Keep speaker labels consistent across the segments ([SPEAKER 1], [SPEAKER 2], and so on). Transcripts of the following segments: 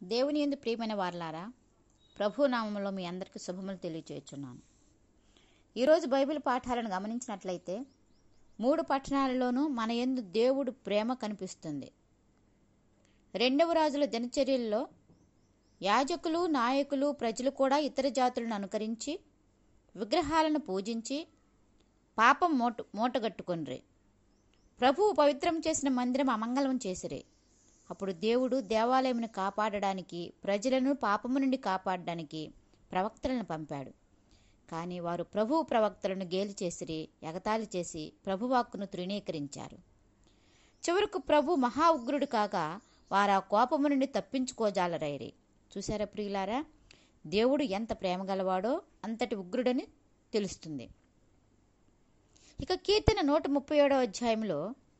[SPEAKER 1] దేవుని ఎందు ప్రియమైన వారలారా ప్రభు నామంలో మీ అందరికీ శుభములు తెలియచేస్తున్నాను ఈరోజు బైబిల్ పాఠాలను గమనించినట్లయితే మూడు పట్టణాలలోనూ మన ఎందు దేవుడు ప్రేమ కనిపిస్తుంది రెండవ రాజుల దినచర్యల్లో యాజకులు నాయకులు ప్రజలు కూడా ఇతర జాతులను అనుకరించి విగ్రహాలను పూజించి పాపం మూట మూటగట్టుకొనిరి ప్రభువు పవిత్రం చేసిన మందిరం అమంగళం చేసిరి అప్పుడు దేవుడు దేవాలయమును కాపాడడానికి ప్రజలను పాపము నుండి కాపాడడానికి ప్రవక్తలను పంపాడు కానీ వారు ప్రభువు ప్రవక్తలను గేలి చేసిరి ఎగతాళి చేసి ప్రభువాక్కును తృణీకరించారు చివరకు ప్రభు మహా ఉగ్రుడు కాగా వారు ఆ కోపము నుండి తప్పించుకోజాలరైరి చూసారా ప్రియులారా దేవుడు ఎంత ప్రేమ గలవాడో అంతటి ఉగ్రుడని తెలుస్తుంది ఇక కీర్తన నూట ముప్పై ఏడవ అధ్యాయంలో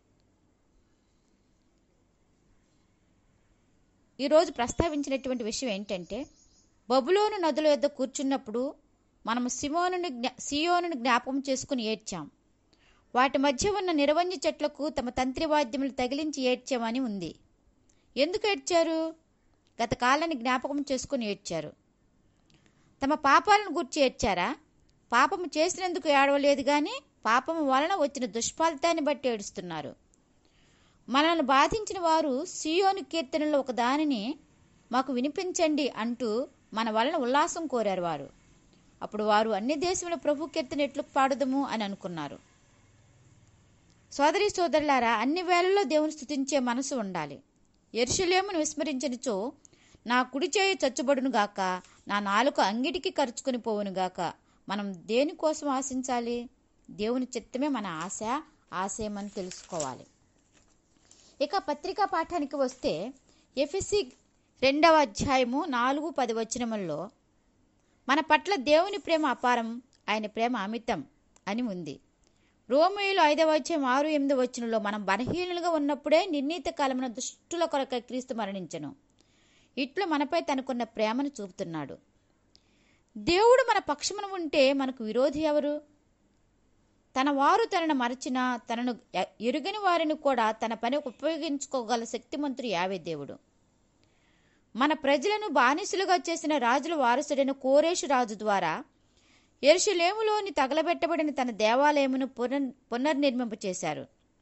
[SPEAKER 1] ఈరోజు ప్రస్తావించినటువంటి విషయం ఏంటంటే బబులోను నదుల యొద్ద కూర్చున్నప్పుడు మనము సిమోనుని జ్ఞా సియోనుని జ్ఞాపకం చేసుకుని ఏడ్చాం వాటి మధ్య ఉన్న నిరవంజి చెట్లకు తమ తంత్రివాద్యములు తగిలించి ఏడ్చామని ఉంది ఎందుకు ఏడ్చారు గత కాలాన్ని జ్ఞాపకం చేసుకుని ఏడ్చారు తమ పాపాలను గుర్చి ఏడ్చారా పాపము చేసినందుకు ఏడవలేదు కానీ పాపము వలన వచ్చిన దుష్ఫలితాన్ని బట్టి ఏడుస్తున్నారు మనల్ని బాధించిన వారు సియోను కీర్తనలో ఒక దానిని మాకు వినిపించండి అంటూ మన వలన ఉల్లాసం కోరారు వారు అప్పుడు వారు అన్ని దేశంలో ప్రభు కీర్తన ఎట్లు పాడుదము అని అనుకున్నారు సోదరి సోదరులారా అన్ని వేళల్లో దేవుని స్థుతించే మనసు ఉండాలి ఎరుషలేమును విస్మరించనిచో నా కుడి చేయి చచ్చుబడును గాక నా నాలుక అంగిటికి ఖర్చుకుని పోవును గాక మనం దేనికోసం ఆశించాలి దేవుని చిత్తమే మన ఆశ ఆశయమని తెలుసుకోవాలి ఇక పత్రికా పాఠానికి వస్తే ఎఫ్ఎస్సి రెండవ అధ్యాయము నాలుగు పది వచనముల్లో మన పట్ల దేవుని ప్రేమ అపారం ఆయన ప్రేమ అమితం అని ఉంది రోమియోలు ఐదవ అధ్యాయం ఆరు ఎనిమిది వచనంలో మనం బలహీనులుగా ఉన్నప్పుడే నిర్ణీత కాలమున దుష్టుల కొరకై క్రీస్తు మరణించను ఇట్లు మనపై తనకున్న ప్రేమను చూపుతున్నాడు దేవుడు మన పక్షమున ఉంటే మనకు విరోధి ఎవరు తన వారు తనను మరచిన తనను ఎరుగని వారిని కూడా తన పని ఉపయోగించుకోగల శక్తిమంతుడు యావే దేవుడు మన ప్రజలను బానిసలుగా చేసిన రాజుల వారసుడైన కోరేషు రాజు ద్వారా ఎరుషులేములోని తగలబెట్టబడిన తన దేవాలయమును పునర్ పునర్నిర్మింపచేశారు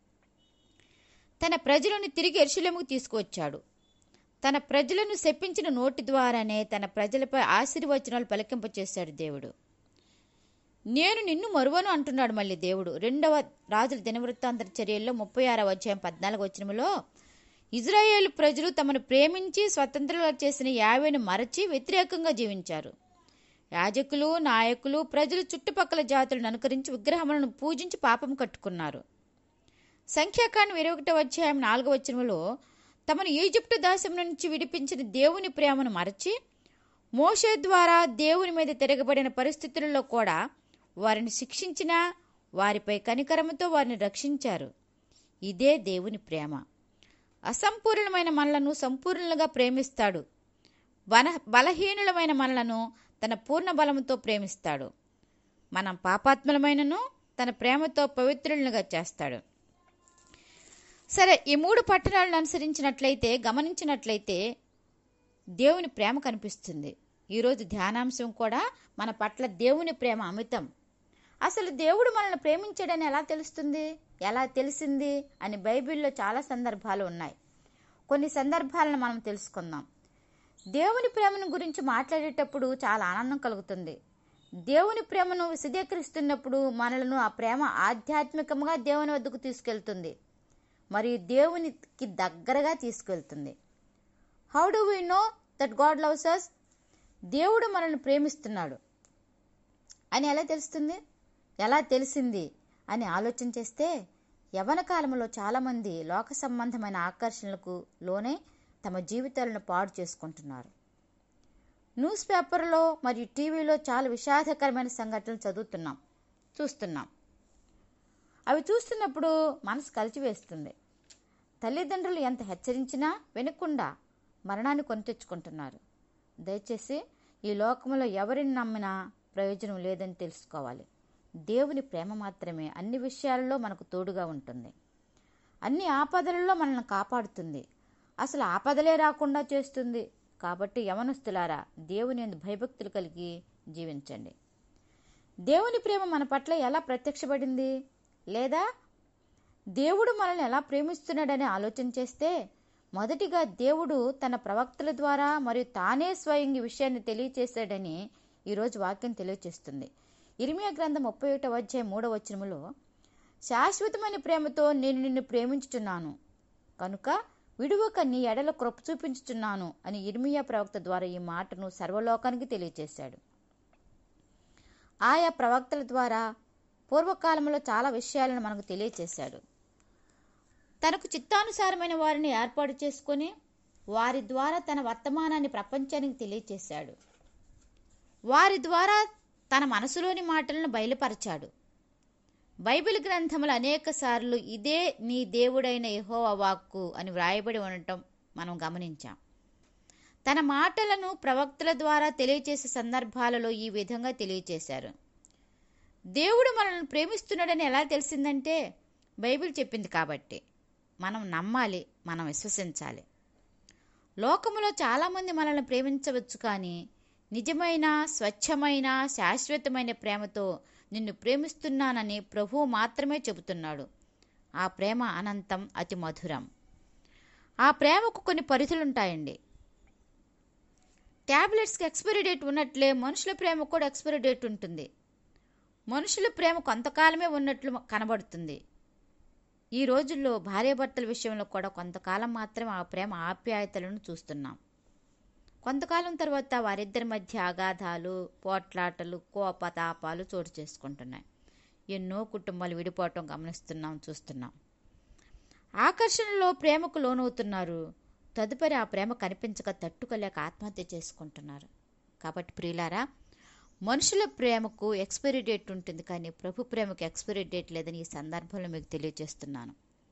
[SPEAKER 1] తన ప్రజలను తిరిగి ఎరుషులేముకు తీసుకువచ్చాడు తన ప్రజలను శపించిన నోటి ద్వారానే తన ప్రజలపై ఆశీర్వచనాలు పలికింపచేశాడు దేవుడు నేను నిన్ను మరువను అంటున్నాడు మళ్ళీ దేవుడు రెండవ రాజుల దినవృత్తాంతర చర్యల్లో ముప్పై ఆరవ అధ్యాయం పద్నాలుగు వచనంలో ఇజ్రాయేల్ ప్రజలు తమను ప్రేమించి స్వతంత్రంగా చేసిన యావేను మరచి వ్యతిరేకంగా జీవించారు యాజకులు నాయకులు ప్రజలు చుట్టుపక్కల జాతులను అనుకరించి విగ్రహములను పూజించి పాపం కట్టుకున్నారు సంఖ్యాకాండ ఇరవై ఒకటో అధ్యాయం నాలుగవ వచనంలో తమను ఈజిప్టు దాసం నుంచి విడిపించిన దేవుని ప్రేమను మరచి మోషే ద్వారా దేవుని మీద తిరగబడిన పరిస్థితులలో కూడా వారిని శిక్షించిన వారిపై కనికరముతో వారిని రక్షించారు ఇదే దేవుని ప్రేమ అసంపూర్ణమైన మనలను సంపూర్ణంగా ప్రేమిస్తాడు బల బలహీనులమైన మనలను తన పూర్ణ బలముతో ప్రేమిస్తాడు మనం పాపాత్మలమైనను తన ప్రేమతో పవిత్రులుగా చేస్తాడు సరే ఈ మూడు పట్టణాలను అనుసరించినట్లయితే గమనించినట్లయితే దేవుని ప్రేమ కనిపిస్తుంది ఈరోజు ధ్యానాంశం కూడా మన పట్ల దేవుని ప్రేమ అమితం అసలు దేవుడు మనల్ని ప్రేమించాడని ఎలా తెలుస్తుంది ఎలా తెలిసింది అని బైబిల్లో చాలా సందర్భాలు ఉన్నాయి కొన్ని సందర్భాలను మనం తెలుసుకుందాం దేవుని ప్రేమను గురించి మాట్లాడేటప్పుడు చాలా ఆనందం కలుగుతుంది దేవుని ప్రేమను విశదీకరిస్తున్నప్పుడు మనలను ఆ ప్రేమ ఆధ్యాత్మికంగా దేవుని వద్దకు తీసుకెళ్తుంది మరియు దేవునికి దగ్గరగా తీసుకెళ్తుంది how do we know that God loves us దేవుడు మనల్ని ప్రేమిస్తున్నాడు అని ఎలా తెలుస్తుంది ఎలా తెలిసింది అని ఆలోచన చేస్తే యవన కాలంలో చాలామంది లోక సంబంధమైన ఆకర్షణలకు లోనే తమ జీవితాలను పాడు చేసుకుంటున్నారు న్యూస్ పేపర్లో మరియు టీవీలో చాలా విషాదకరమైన సంఘటనలు చదువుతున్నాం చూస్తున్నాం అవి చూస్తున్నప్పుడు మనసు కలిచివేస్తుంది తల్లిదండ్రులు ఎంత హెచ్చరించినా వినకుండా మరణాన్ని కొని తెచ్చుకుంటున్నారు దయచేసి ఈ లోకంలో ఎవరిని నమ్మినా ప్రయోజనం లేదని తెలుసుకోవాలి దేవుని ప్రేమ మాత్రమే అన్ని విషయాలలో మనకు తోడుగా ఉంటుంది అన్ని ఆపదలలో మనల్ని కాపాడుతుంది అసలు ఆపదలే రాకుండా చేస్తుంది కాబట్టి యవనస్తులారా దేవుని యందు భయభక్తులు కలిగి జీవించండి దేవుని ప్రేమ మన పట్ల ఎలా ప్రత్యక్షపడింది లేదా దేవుడు మనల్ని ఎలా ప్రేమిస్తున్నాడని ఆలోచన చేస్తే మొదటిగా దేవుడు తన ప్రవక్తల ద్వారా మరియు తానే స్వయంగా ఈ విషయాన్ని తెలియచేశాడని ఈరోజు వాక్యం తెలియచేస్తుంది ఇరిమియా గ్రంథం ముప్పై ఒకటవ అధ్యాయం మూడవ వచనములో శాశ్వతమైన ప్రేమతో నేను నిన్ను ప్రేమించుచున్నాను కనుక విడువక నీ ఎడల కృప చూపించుచున్నాను అని ఇర్మియా ప్రవక్త ద్వారా ఈ మాటను సర్వలోకానికి తెలియచేశాడు ఆయా ప్రవక్తల ద్వారా పూర్వకాలంలో చాలా విషయాలను మనకు తెలియచేశాడు తనకు చిత్తానుసారమైన వారిని ఏర్పాటు చేసుకొని వారి ద్వారా తన వర్తమానాన్ని ప్రపంచానికి తెలియచేశాడు వారి ద్వారా తన మనసులోని మాటలను బయలుపరిచాడు బైబిల్ గ్రంథములు అనేక సార్లు ఇదే నీ దేవుడైన యెహోవా వాక్కు అని వ్రాయబడి ఉండటం మనం గమనించాం తన మాటలను ప్రవక్తల ద్వారా తెలియచేసే సందర్భాలలో ఈ విధంగా తెలియచేశారు దేవుడు మనల్ని ప్రేమిస్తున్నాడని ఎలా తెలిసిందంటే బైబిల్ చెప్పింది కాబట్టి మనం నమ్మాలి మనం విశ్వసించాలి లోకములో చాలామంది మనల్ని ప్రేమించవచ్చు కానీ నిజమైన స్వచ్ఛమైన శాశ్వతమైన ప్రేమతో నిన్ను ప్రేమిస్తున్నానని ప్రభువు మాత్రమే చెబుతున్నాడు ఆ ప్రేమ అనంతం అతి మధురం ఆ ప్రేమకు కొన్ని పరిధులుంటాయండి ట్యాబ్లెట్స్కి ఎక్స్పైరీ డేట్ ఉన్నట్లే మనుషుల ప్రేమ కూడా ఎక్స్పైరీ డేట్ ఉంటుంది మనుషుల ప్రేమ కొంతకాలమే ఉన్నట్లు కనబడుతుంది ఈ రోజుల్లో భార్యాభర్తల విషయంలో కూడా కొంతకాలం మాత్రమే ఆ ప్రేమ ఆప్యాయతలను చూస్తున్నాం కొంతకాలం తర్వాత వారిద్దరి మధ్య అగాధాలు పోట్లాటలు కోపతాపాలు చోటు చేసుకుంటున్నాయి ఎన్నో కుటుంబాలు విడిపోవటం గమనిస్తున్నాం చూస్తున్నాం ఆకర్షణలో ప్రేమకు లోనవుతున్నారు తదుపరి ఆ ప్రేమ కనిపించక తట్టుకోలేక ఆత్మహత్య చేసుకుంటున్నారు కాబట్టి ప్రియులారా మనుషుల ప్రేమకు ఎక్స్పైరీ డేట్ ఉంటుంది కానీ ప్రభు ప్రేమకు ఎక్స్పైరీ డేట్ లేదని ఈ సందర్భంలో మీకు తెలియజేస్తున్నాను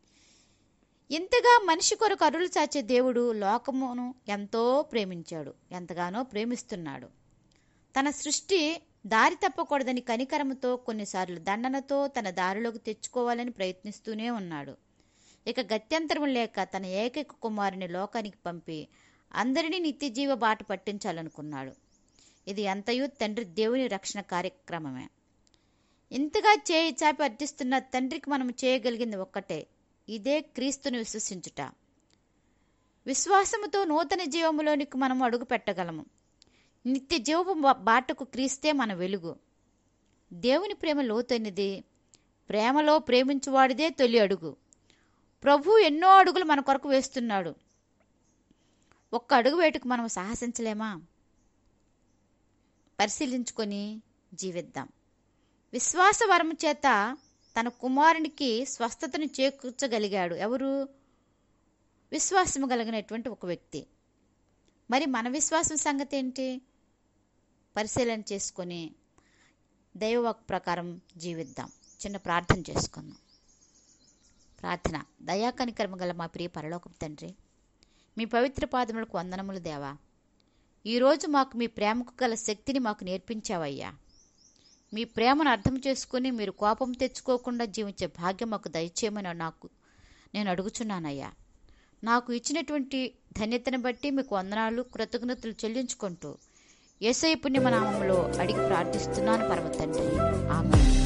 [SPEAKER 1] ఇంతగా మనిషి కొరకు అరులు చాచే దేవుడు లోకమును ఎంతో ప్రేమించాడు ఎంతగానో ప్రేమిస్తున్నాడు తన సృష్టి దారి తప్పకూడదని కనికరముతో కొన్నిసార్లు దండనతో తన దారిలోకి తెచ్చుకోవాలని ప్రయత్నిస్తూనే ఉన్నాడు ఇక గత్యంతరం లేక తన ఏకైక కుమారుని లోకానికి పంపి అందరినీ నిత్యజీవ బాట పట్టించాలనుకున్నాడు ఇది ఎంతయూ తండ్రి దేవుని రక్షణ కార్యక్రమమే ఇంతగా చేయి చాపి అర్థిస్తున్న తండ్రికి మనం చేయగలిగింది ఒక్కటే ఇదే క్రీస్తుని విశ్వసించుట విశ్వాసముతో నూతన జీవములోనికి మనం అడుగు పెట్టగలము నిత్య జీవపు బా- బాటకు క్రీస్తే మన వెలుగు దేవుని ప్రేమ లోతైనది ప్రేమలో ప్రేమించువాడిదే తొలి అడుగు ప్రభు ఎన్నో అడుగులు మన కొరకు వేస్తున్నాడు ఒక్క అడుగు వేటుకు మనం సాహసించలేమా పరిశీలించుకొని జీవిద్దాం విశ్వాస వరము చేత తన కుమారునికి స్వస్థతను చేకూర్చగలిగాడు ఎవరు విశ్వాసము కలిగినటువంటి ఒక వ్యక్తి మరి మన విశ్వాసం సంగతి ఏంటి పరిశీలన చేసుకొని దైవవాక్ ప్రకారం జీవిద్దాం చిన్న ప్రార్థన చేసుకుందాం ప్రార్థన దయాకనికరమ గల మా ప్రియ పరలోకం తండ్రి మీ పవిత్ర పాదములకు వందనములు దేవా ఈరోజు మాకు మీ ప్రేమకు గల శక్తిని మాకు నేర్పించావయ్యా మీ ప్రేమను అర్థం చేసుకుని మీరు కోపం తెచ్చుకోకుండా జీవించే భాగ్యం మాకు దయచేయమని నాకు నేను అడుగుచున్నానయ్యా నాకు ఇచ్చినటువంటి ధన్యతను బట్టి మీకు వందనాలు కృతజ్ఞతలు చెల్లించుకుంటూ ఏసై పుణ్యమనామంలో అడిగి ప్రార్థిస్తున్నాను పరమ తండ్రి ఆమె